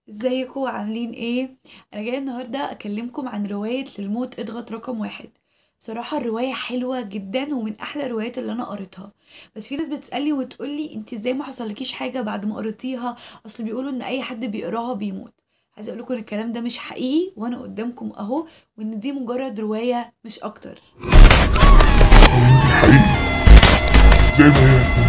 ازيكم عاملين ايه انا جايه النهارده اكلمكم عن روايه للموت اضغط رقم واحد بصراحه الروايه حلوه جدا ومن احلى الروايات اللي انا قريتها بس في ناس بتسالني وتقولي انت ازاي ما حصلكيش حاجه بعد ما قريتيها اصل بيقولوا ان اي حد بيقراها بيموت عايزه اقول لكم ان الكلام ده مش حقيقي وانا قدامكم اهو وان دي مجرد روايه مش اكتر الحقيقي زي ما هي